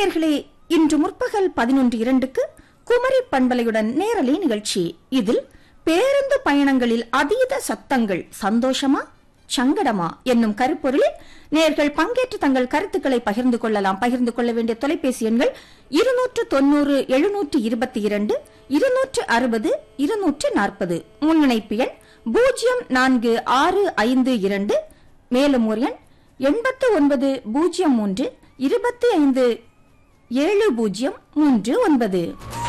நேர்களே இன்று முற்பகல் பதினொன்று இரண்டுக்கு குமரி பண்பலையுடன் நேரலை நிகழ்ச்சி இதில் பேருந்து பயணங்களில் அதீத சத்தங்கள் சந்தோஷமா சங்கடமா என்னும் கருப்பொருளில் நேர்கள் பங்கேற்று தங்கள் கருத்துக்களை பகிர்ந்து கொள்ளலாம் பகிர்ந்து கொள்ள வேண்டிய தொலைபேசி எண்கள் இருநூற்று தொன்னூறு எழுநூற்று இருபத்தி இரண்டு இருநூற்று அறுபது இருநூற்று நாற்பது முன்னிணைப்பு எண் பூஜ்ஜியம் நான்கு ஆறு ஐந்து இரண்டு மேலும் ஒரு எண் எண்பத்து ஒன்பது பூஜ்ஜியம் மூன்று இருபத்தி ஐந்து ஏழு பூஜ்ஜியம் மூன்று ஒன்பது